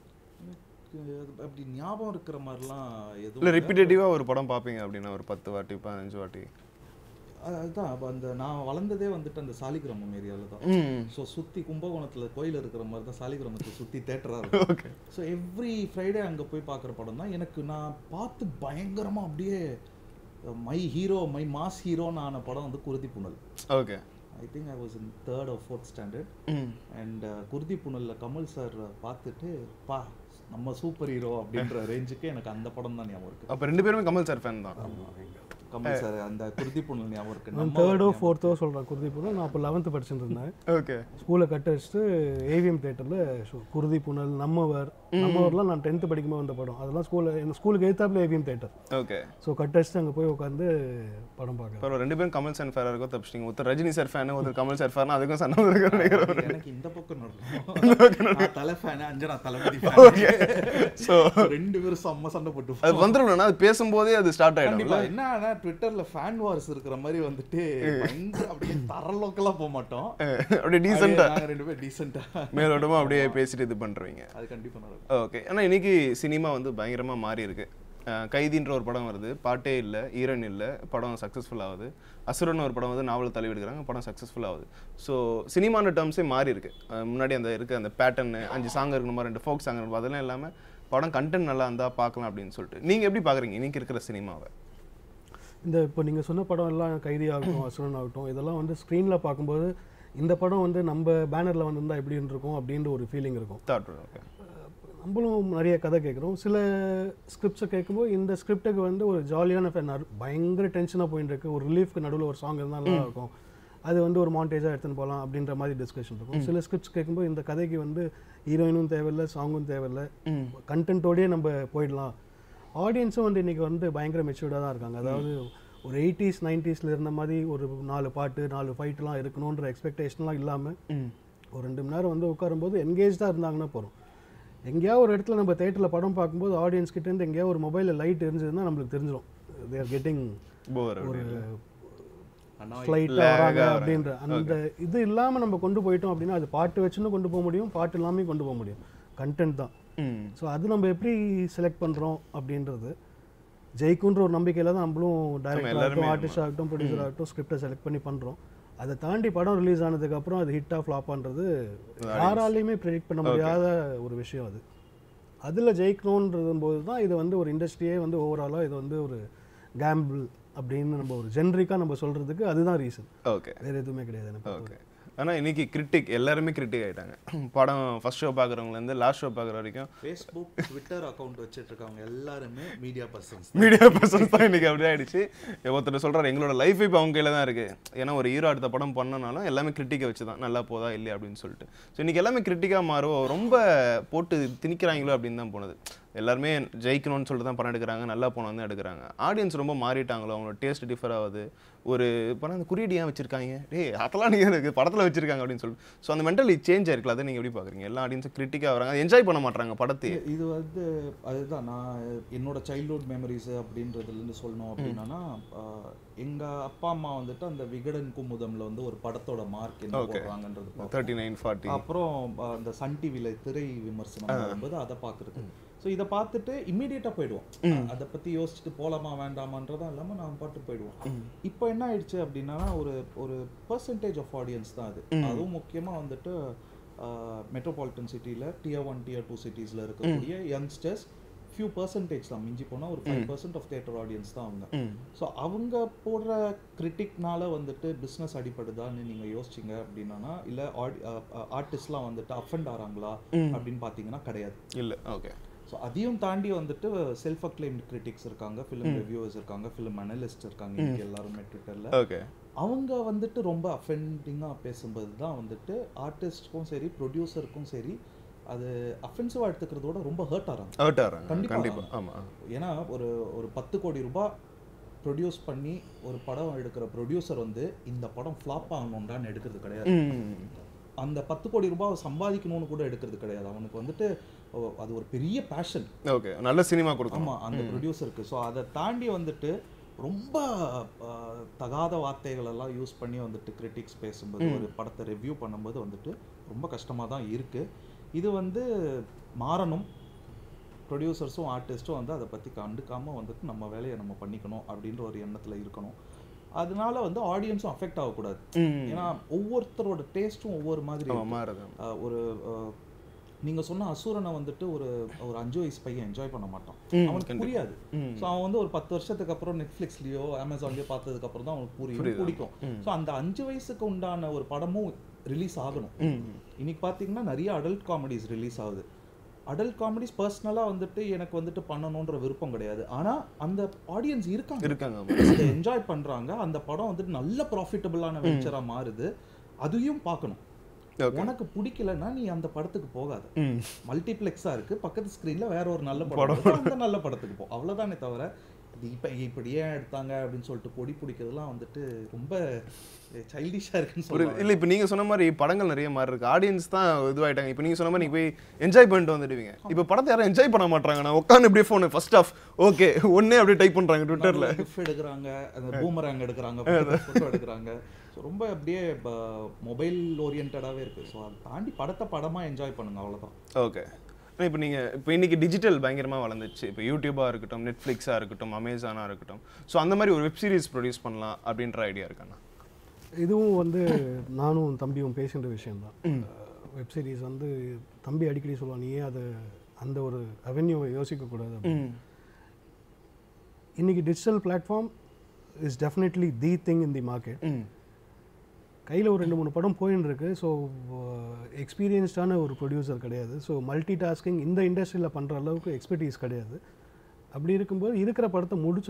எனக்கு அது அப்படி ஞாபகம் இருக்கிற மாதிரிலாம் எதுவும் இல்லை ரிப்பீட்டேட்டிவாக ஒரு படம் பார்ப்பீங்க அப்படின்னா ஒரு பத்து வாட்டி பதினஞ்சு வாட்டி அது- அதுதான் அப்ப அந்த நான் வளர்ந்ததே வந்துட்டு அந்த சாலிகிராமம் ஏரியாவில் தான் ம் ஸோ சுற்றி கும்பகோணத்தில் கோயில் இருக்கிற மாதிரி தான் சாலிகிராமத்தை சுற்றி தேட்டராக இருக்கும் ஓகே ஸோ எவ்ரி ஃப்ரைடே அங்கே போய் பார்க்குற படம் தான் எனக்கு நான் பார்த்து பயங்கரமாக அப்படியே மை ஹீரோ மை மாஸ் ஹீரோன்னு ஆன படம் வந்து Kuruthi Punal okay I think I was in third or fourth standard hmm and Kuruthi புனலில் கமல் சார் பார்த்துட்டு பா நம்ம சூப்பர் ஹீரோ அப்படின்ற ரேஞ்சுக்கு எனக்கு அந்த படம் தான் ஞாபகம் இருக்கு அப்போ ரெண்டு பேருமே கமல் சார் ஃபேன் தான் கமல் சார் அந்த குருதி புனல் ஞாபகம் இருக்கு நான் நம்ம தேர்டோ ஃபோர்த்தோ சொல்கிறேன் குருதி புனல் நான் அப்போ லெவன்த்து படிச்சுட்டு இருந்தேன் ஓகே ஸ்கூலை கட் அடிச்சுட்டு ஏவிஎம் தேட்டரில் குருதி புனல் நம்மவர் நம்மவர்லாம் நான் டென்த்து படிக்கும்போது வந்த படம் அதெல்லாம் ஸ்கூலில் எங்கள் ஸ்கூலுக்கு எதிர்த்தாப்புல AVM theatre okay so cut அடிச்சுட்டு அங்கே போய் உட்காந்து படம் பார்க்குறேன் பரவாயில்ல ரெண்டு பேரும் கமல் சார் ஃபேராக இருக்கும் தப்பிச்சிங்க ஒருத்தர் ரஜினி சார் ஃபேனு ஒருத்தர் கமல் சார் ஃபேன் அதுக்கும் சண்டை இருக்கு நினைக்கிறேன் எனக்கு இந்த பக்கம் நடக்கும் நான் தலை fan Anjana Thalapathy fan. So ரெண்டு பேரும் செம்ம சண்டை போட்டு அது வந்துடும் அது பேசும்போதே அது ஸ்டார்ட் ஆகிடும் கண்டிப்பா என்ன ட்விட்டர்ல ஃபேன் வார்ஸ் இருக்கிற மாதிரி வந்துட்டு பயங்கர அப்படியே தரலோக்கெல்லாம் போக மாட்டோம் அப்படியே டீசெண்டாக நாங்க ரெண்டு பேரும் டீசெண்டா மேலோட்டமாக அப்படியே பேசிட்டு இது பண்ணுறீங்க அது கண்டிப்பா நடக்கும் ஓகே ஆனால் இன்னைக்கு சினிமா வந்து பயங்கரமாக மாறி இருக்கு அஹ் கைதின்ற ஒரு படம் வருது பாட்டே இல்லை ஈரன் இல்லை படம் சக்ஸஸ்ஃபுல் ஆகுது அசுரன் ஒரு படம் வந்து நாவல் தள்ளி விடுக்கிறாங்க படம் சக்ஸஸ்ஃபுல் ஆகுது ஸோ சினிமான டேர்ம்ஸே மாறி இருக்கு அஹ் முன்னாடி அந்த இருக்க அந்த பேட்டர்னு அஞ்சு சாங் இருக்கணுமா ரெண்டு ஃபோக் சாங் இருக்கணும் அதெல்லாம் இல்லாமல் படம் கண்டென்ட் நல்லா இருந்தால் பார்க்கலாம் அப்படின்னு சொல்லிட்டு நீங்கள் எப்படி பார்க்குறீங்க இன்னைக்கு இருக்கிற சினிமாவை இந்த இப்போ நீங்கள் சொன்ன படம் எல்லாம் கைதி ஆகட்டும் அசுரன் ஆகட்டும் இதெல்லாம் வந்து ஸ்க்ரீனில் பார்க்கும்போது இந்த படம் வந்து நம்ம பேனரில் வந்திருந்தா எப்படி இருக்கும் அப்படின்ற ஒரு ஃபீலிங் இருக்கும் தாட் ஓகே நம்மளும் நிறைய கதை கேட்குறோம் சில ஸ்கிரிப்ட்ஸை கேட்கும்போது இந்த ஸ்கிரிப்டுக்கு வந்து ஒரு ஜாலியான fan, நடு- பயங்கர டென்ஷனாக போயிட்டு இருக்கு ஒரு ரிலீஃப்க்கு நடுவில் ஒரு சாங் இருந்தால் நல்லா இருக்கும் அது வந்து ஒரு மாண்டேஜாக எடுத்துன்னு போகலாம் அப்படின்ற மாதிரி டிஸ்கஷன் இருக்கும் சில ஸ்கிரிப்ட்ஸ் கேட்கும்போது இந்த கதைக்கு வந்து ஹீரோயினும் தேவையில்லை சாங்கும் தேவையில்லை கண்டென்ட்டோடயே நம்ம போயிடலாம் ஆடியன்ஸும் வந்து இன்றைக்கி வந்து பயங்கர மெச்சூர்டாக தான் இருக்காங்க அதாவது ஒரு எயிட்டிஸ் நைன்டிஸில் இருந்த மாதிரி ஒரு நாலு பாட்டு நாலு ஃபைட்லாம் இருக்கணுன்ற எக்ஸ்பெக்டேஷன்லாம் இல்லாமல் ஒரு ரெண்டு மணி நேரம் வந்து உட்காரும்போது என்கேஜாக இருந்தாங்கன்னா போகிறோம் எங்கேயாவது ஒரு இடத்துல நம்ம தேட்டரில் படம் பார்க்கும்போது ஆடியன்ஸ் கிட்டேருந்து எங்கேயாவது ஒரு மொபைலில் லைட் எரிஞ்சதுன்னா நம்மளுக்கு தெரிஞ்சிடும் தேர் கெட்டிங் போர் ஒரு Annoying. ஃப்ளைட்டில் வராங்க அப்படின்ற அந்த இது இல்லாமல் நம்ம கொண்டு போயிட்டோம் அப்படின்னா அது பாட்டு வச்சுன்னு கொண்டு போக முடியும் பாட்டு இல்லாமல் கொண்டு போக முடியும் கண்டென்ட் தான் ம் ஸோ அது நம்ம எப்படி செலக்ட் பண்ணுறோம் அப்படின்றது ஜெயிக்குன்ற ஒரு நம்பிக்கையில் தான் நம்மளும் டைரக்டர் எல்லாருமே ஆகட்டும் ஆர்டிஸ்ட் ஆகட்டும் ப்ரொடியூசர் ஆகட்டும் ஸ்கிரிப்டை செலக்ட் பண்ணி பண்ணுறோம் அதை தாண்டி படம் ரிலீஸ் ஆனதுக்கப்புறம் அது ஹிட்டாக ஃப்ளாப்பான்றது யாராலையுமே ப்ரெடிக்ட் பண்ண முடியாத ஒரு விஷயம் அது அதில் ஜெயிக்கணுன்றது போது தான் இது வந்து ஒரு இண்டஸ்ட்ரியே வந்து ஓவராலாக இது வந்து ஒரு கேம்பிள் அப்படின்னு நம்ம ஒரு ஜென்ரிக்காக நம்ம சொல்கிறதுக்கு அதுதான் ரீசன் ஓகே வேறு எதுவுமே கிடையாது எனக்கு ஓகே ஆனால் இன்னைக்கு கிரிட்டிக் எல்லாருமே கிரிட்டிக் ஆயிட்டாங்க படம் ஃபர்ஸ்ட் ஷோ பார்க்குறவங்கலேருந்து லாஸ்ட் ஷோ பார்க்குற வரைக்கும் ஃபேஸ்புக் ட்விட்டர் அக்கௌண்ட் வச்சுட்டு இருக்கவங்க எல்லாருமே மீடியா பர்சன்ஸ் மீடியா பர்சன்ஸ் தான் இன்னைக்கு அப்படியே ஆயிடுச்சு ஒருத்தர் சொல்றாரு எங்களோட லைஃப் இப்போ அவங்க கையில் தான் இருக்கு ஏன்னா ஒரு ஹீரோ அடுத்த படம் பண்ணனாலும் எல்லாமே கிரிட்டிக்கை வச்சு தான் நல்லா போதா இல்லையா அப்படின்னு சொல்லிட்டு ஸோ இன்னைக்கு எல்லாமே கிரிட்டிக்காக மாறும் ரொம்ப போட்டு திணிக்கிறாங்களோ அப்படின்னு தான் போனது எல்லாருமே ஜெயிக்கணும்னு சொல்லிட்டு தான் படம் எடுக்கிறாங்க நல்லா போனோம் தான் எடுக்கிறாங்க ஆடியன்ஸ் ரொம்ப மாறிட்டாங்களோ அவங்களோட டேஸ்ட் டிஃபர் ஆகுது ஒரு படம் அந்த குறியீடு ஏன் வச்சிருக்காங்க டேய் அதெல்லாம் நீங்கள் எனக்கு படத்தில் வச்சிருக்காங்க அப்படின்னு சொல்லிட்டு ஸோ அந்த மென்டலி சேஞ்ச் ஆயிருக்கலாம் அதை நீங்கள் எப்படி பார்க்குறீங்க எல்லா ஆடியன்ஸும் கிரிட்டிக்காக வராங்க என்ஜாய் பண்ண மாட்டாங்க படத்தையே இது- இது வந்து அதுதான் நான் என்னோட சைல்ட்ஹுட் மெமரிஸ் அப்படின்றதுலேருந்து சொல்லணும் அப்படின்னா ஆஹ், எங்க அப்பா அம்மா வந்துட்டு அந்த விகடன் குமுதம்ல வந்து ஒரு படத்தோட மார்க் என்ன Okay. போடுறாங்கன்றது பார்ப்போம். தேர்ட்டி நைன் ஃபார்ட்டி அப்புறம் ஆஹ், அந்த சன் டிவில திரை விமர்சனம் வரும்போது அதை பார்க்குறது ஸோ இதை பார்த்துட்டு இம்மீடியட்டாக போயிடுவோம் அதை பத்தி யோசிச்சுட்டு போலாமா வேண்டாமான்றதும் இல்லாம நான் பாட்டு போயிடுவோம் இப்போ என்ன ஆயிடுச்சு அப்படின்னா ஒரு ஒரு பர்சன்டேஜ் ஆஃப் ஆடியன்ஸ் தான் அது அதுவும் முக்கியமா வந்துட்டு மெட்ரோபாலிட்டன் சிட்டியில் டியர் ஒன் டியர் டூ சிட்டிஸில் இருக்கக்கூடிய யங்ஸ்டர்ஸ் ஃபியூ பர்சன்டேஜ் தான் மிஞ்சி போனால் ஒரு five percent of theatre audience தான் அவங்க ஸோ அவங்க போடுற கிரிட்டிக்னால வந்துட்டு பிஸ்னஸ் அடிப்படுதான்னு நீங்கள் யோசிச்சிங்க அப்படின்னா இல்லை ஆடி ஆர்டிஸ்ட்லாம் வந்துட்டு அஃபெண்ட் ஆகிறாங்களா அப்படின்னு பார்த்தீங்கன்னா கிடையாது இல்லை ஓகே ஸோ அதையும் தாண்டி வந்துட்டு செல்ஃப் அக்ளைம்டு கிரிட்டிக்ஸ் இருக்காங்க ஃபிலிம் ரிவ்யூவர்ஸ் இருக்காங்க ஃபிலிம் அனலிஸ்ட் இருக்காங்க இன்னைக்கு எல்லாருமே ட்விட்டரில் ஓகே அவங்க வந்துட்டு ரொம்ப அஃபெண்டிங்காக பேசும்போது தான் வந்துட்டு ஆர்டிஸ்ட்க்கும் சரி ப்ரொடியூசருக்கும் சரி அது அஃபென்சிவாக எடுத்துக்கிறதோட ரொம்ப ஹர்ட் ஆகிறாங்க ஹர்ட் ஆகிறாங்க கண்டிப்பா. கண்டிப்பா ஆமா ஏன்னா ஒரு ஒரு பத்து கோடி ரூபாய் ப்ரொடியூஸ் பண்ணி ஒரு படம் எடுக்கிற ப்ரொடியூசர் வந்து இந்த படம் ஃப்ளாப் ஆகணும்டான்னு எடுக்கிறது கிடையாது ம் அந்த பத்து கோடி ரூபாய் அவன் கூட எடுக்கிறது கிடையாது அவனுக்கு வந்துட்டு ஓ, அது ஒரு பெரிய பேஷன் ஓகே நல்ல சினிமா கொடுக்கணும் ஆமா அந்த ப்ரொடியூசருக்கு ஸோ அதை தாண்டி வந்துட்டு ரொம்ப ஆஹ், தகாத வார்த்தைகள் எல்லாம் யூஸ் பண்ணி வந்துட்டு கிரிட்டிக்ஸ் பேசும்போது ஒரு படத்தை ரிவ்யூ பண்ணும்போது வந்துட்டு ரொம்ப கஷ்டமா தான் இருக்கு இது வந்து மாறணும் ப்ரொடியூசர்ஸும் ஆர்டிஸ்ட்டும் வந்து அதை பற்றி கண்டுக்காம வந்துட்டு நம்ம வேலையை நம்ம பண்ணிக்கணும் அப்படின்ற ஒரு எண்ணத்துல இருக்கணும் அதனால வந்து ஆடியன்ஸும் அஃபெக்ட் ஆகக்கூடாது ம் ஏன்னா ஒவ்வொருத்தரோட டேஸ்ட்டும் ஒவ்வொரு மாதிரி ஆமா இருக்கும். மாறுது ஆஹ் ஒரு ஆஹ், நீங்க சொன்ன அசுரனை வந்துட்டு ஒரு ஒரு அஞ்சு வயசு பையன் என்ஜாய் பண்ண மாட்டான் ம், அவனுக்கு கண்டிப்பா. புரியாது ம். ஸோ அவன் வந்து ஒரு பத்து வருஷத்துக்கு அப்புறம் நெட்ஃப்ளிக்ஸ்லயோ அமேசான்லயோ பார்த்ததுக்கு அப்புறம் தான் அவனுக்கு புரியும் புரியுது. பிடிக்கும் ஸோ அந்த அஞ்சு வயசுக்கு உண்டான ஒரு படமும் ரிலீஸ் ஆகணும் ம் இன்னைக்கு பார்த்தீங்கன்னா நிறைய அடல்ட் காமெடிஸ் ரிலீஸ் ஆகுது அடல்ட் காமெடிஸ் பர்சனலாக வந்துட்டு எனக்கு வந்துட்டு பண்ணணுன்ற விருப்பம் கிடையாது ஆனா அந்த ஆடியன்ஸ் இருக்காங்க இருக்காங்க ஆமா இதை என்ஜாய் பண்றாங்க அந்த படம் வந்துட்டு நல்ல ப்ராஃபிட்டபிளான வெஞ்சரா மாறுது அதையும் பார்க்கணும் Okay. உனக்கு பிடிக்கலன்னா நீ அந்த படத்துக்கு போகாத ம் மல்டிப்ளெக்ஸா இருக்கு பக்கத்து ஸ்க்ரீன்ல வேற ஒரு நல்ல படம் இருக்கு. அந்த நல்ல படத்துக்கு போ அவ்வளவுதானே தவிர இது இப்ப இப்படி ஏன் எடுத்தாங்க அப்படின்னு சொல்லிட்டு பொடி பிடிக்கிறதுலாம் வந்துட்டு ரொம்ப சைல்டிஷா இருக்குன்னு ஒரு சொல்லுவாங்க இல்ல இப்போ நீங்க சொன்ன மாதிரி படங்கள் நிறைய மாறி இருக்கு ஆடியன்ஸ் தான் இதுவாயிட்டாங்க இப்போ நீங்க சொன்ன மாதிரி நீங்க போய் என்ஜாய் பண்ணிட்டு வந்துடுவீங்க இப்போ படத்தை யாரும் என்ஜாய் பண்ண மாட்டாங்க நான் உட்காந்து இப்படியே ஃபோன் ஃபர்ஸ்ட் ஆஃப் ஓகே ஒன்னே அப்படியே டைப் பண்றாங்க ட்விட்டர்ல கிஃப் எடுக்கிறாங்க அந்த பூமராங் எடுக்கிறாங்க ஃபோட்டோ எடுக்கிறாங்க ஸோ ரொம்ப அப்படியே மொபைல் ஓரியன்டாவே இருக்கு ஸோ அதை தாண்டி படத்தை படமா என்ஜாய் பண்ணுங்க அவ்வளவுதான் ஓகே இப்போ நீங்க இப்போ இன்னைக்கு டிஜிட்டல் பயங்கரமா வளர்ந்துச்சு இப்போ யூடியூபா இருக்கட்டும் நெட்ஃப்ளிக்ஸா இருக்கட்டும் அமேசானா இருக்கட்டும் ஸோ அந்த மாதிரி ஒரு வெப் சீரிஸ் ப்ரொடியூஸ் பண்ணலாம் அப்படின்ற ஐடியா இருக்காண்ணா இதுவும் வந்து நானும் தம்பியும் பேசுகிற விஷயம்தான் வெப் சீரிஸ் வந்து தம்பி அடிக்கடி சொல்லுவான் நீ ஏன் அதை அந்த ஒரு அவென்யூவை யோசிக்கக்கூடாது அப்படின்னு. இன்னைக்கு digital platform is definitely the thing in the market hmm கையில் ஒரு ரெண்டு மூணு படம் போயின்னு இருக்கு ஸோ எக்ஸ்பீரியன்ஸ்டான ஒரு ப்ரொடியூசர் கிடையாது ஸோ மல்டி டாஸ்கிங் இந்த இண்டஸ்ட்ரியில் பண்ணுற அளவுக்கு எக்ஸ்பர்டீஸ் கிடையாது அப்படி இருக்கும்போது இருக்கிற படத்தை முடிச்சிருவோம்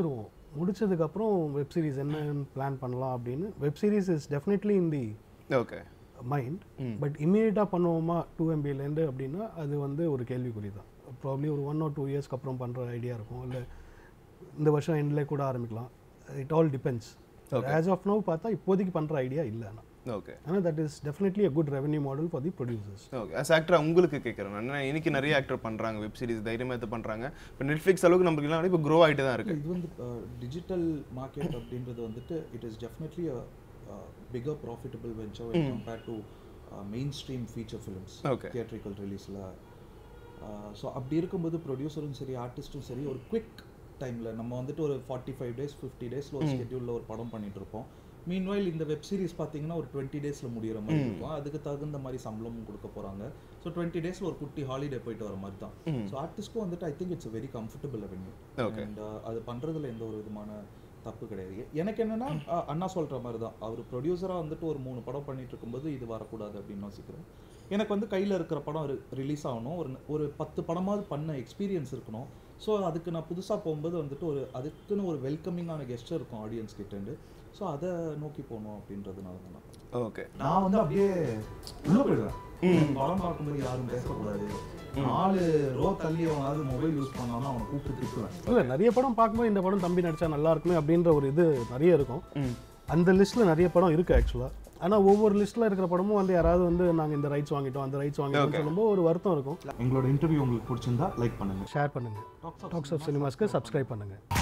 முடிச்சதுக்கப்புறம் வெப் சீரிஸ் என்னன்னு பிளான் பண்ணலாம் அப்படின்னு web series is definitely in the okay mind but இமீடியட்டாக பண்ணுவோமா டூ எம்பிலேருந்து அப்படின்னா அது வந்து ஒரு கேள்விக்குறி தான் ப்ராப்ளி ஒரு ஒன் ஆர் டூ இயர்ஸ்க்கு அப்புறம் பண்ணுற ஐடியா இருக்கும் இல்லை இந்த வருஷம் எண்ட்லேயே கூட ஆரம்பிக்கலாம் it all depends as of no பார்த்தா இப்போதைக்கு பண்ணுற ஐடியா இல்லை ஆனால் ஓகே ஆனால் that is definitely a good revenue model for the producers okay as actor உங்களுக்கு கேட்குறேன் நான் இன்னைக்கு நிறைய ஆக்டர் பண்ணுறாங்க வெப் சீரிஸ் தைரியமாக எடுத்து பண்ணுறாங்க இப்போ நெட்ஃப்ளிக்ஸ் அளவுக்கு நமக்கு எல்லாம் இப்போ க்ரோ ஆகிட்டு தான் இருக்கு இது வந்து டிஜிட்டல் மார்க்கெட் அப்படின்றது வந்துட்டு it is definitely bigger profitable venture when compared to main stream feature films Okay. Theatrical ரிலீஸில் ஸோ அப்படி இருக்கும்போது ப்ரொடியூசரும் சரி ஆர்டிஸ்ட்டும் சரி ஒரு குவிக் டைமில் நம்ம வந்துட்டு ஒரு ஃபார்ட்டி ஃபைவ் டேஸ் ஃபிஃப்டி டேஸில் ஒரு ஸ்கெட்யூலில் ஒரு படம் பண்ணிட்டு இருப்போம் மீன்வைல் இந்த வெப் சீரிஸ் பார்த்தீங்கன்னா ஒரு டுவெண்ட்டி டேஸில் முடியிற மாதிரி இருக்கும் அதுக்கு தகுந்த மாதிரி சம்பளமும் கொடுக்க போகிறாங்க ஸோ டுவெண்ட்டி டேஸில் ஒரு குட்டி ஹாலிடே போயிட்டு வர மாதிரி தான் ஸோ ஆர்டிஸ்ட்க்கும் வந்துட்டு I think it's very comfortable revenue Okay. And அது பண்ணுறதுல எந்த ஒரு விதமான தப்பு கிடையாது எ- எனக்கு என்னன்னா அஹ், அண்ணா சொல்கிற மாதிரி தான் அவர் ப்ரொடியூசராக வந்துட்டு ஒரு மூணு படம் பண்ணிட்டு இருக்கும்போது இது வரக்கூடாது அப்படின்னு யோசிக்கிறேன் எனக்கு வந்து கையில் இருக்கிற படம் ரிலீஸ் ஆகணும் ஒரு ஒரு பத்து படமாவது பண்ண எக்ஸ்பீரியன்ஸ் இருக்கணும் ஸோ அதுக்கு நான் புதுசாக போகும்போது வந்துட்டு ஒரு அதுக்குன்னு ஒரு வெல்கமிங்கான கெஸ்டர் இருக்கும் ஆடியன்ஸ் கிட்டேருந்து ஸோ அதை நோக்கி போகணும் அப்படின்றதுனால தான் நான் ஓகே நான் வந்து அப்படியே உள்ள போயிடுவேன் படம் பார்க்கும்போது யாரும் பேசக்கூடாது நாலு ரோ தள்ளி அவனாவது மொபைல் யூஸ் பண்ணாலும் அவனை கூப்பிட்டு திட்டுவேன் இல்லை நிறைய படம் பார்க்கும்போது இந்த படம் தம்பி நடிச்சா நல்லா இருக்குமே அப்படின்ற ஒரு இது நிறைய இருக்கும் அந்த லிஸ்ட்டில் நிறைய படம் இருக்குது ஆக்சுவலாக ஆனால் ஒவ்வொரு லிஸ்ட்டில் இருக்கிற படமும் வந்து யாராவது வந்து நாங்கள் இந்த ரைட்ஸ் வாங்கிட்டோம் அந்த ரைட்ஸ் வாங்கிட்டோம் சொல்லும்போது ஒரு வருத்தம் இருக்கும் எங்களோட இன்டர்வியூ உங்களுக்கு பிடிச்சிருந்தா லைக் பண்ணுங்க ஷேர் பண்ணுங்கள் டாக்ஸ் ஆஃப் சினிமாஸ்க்கு சப்ஸ்கிரைப் பண்ணுங்கள்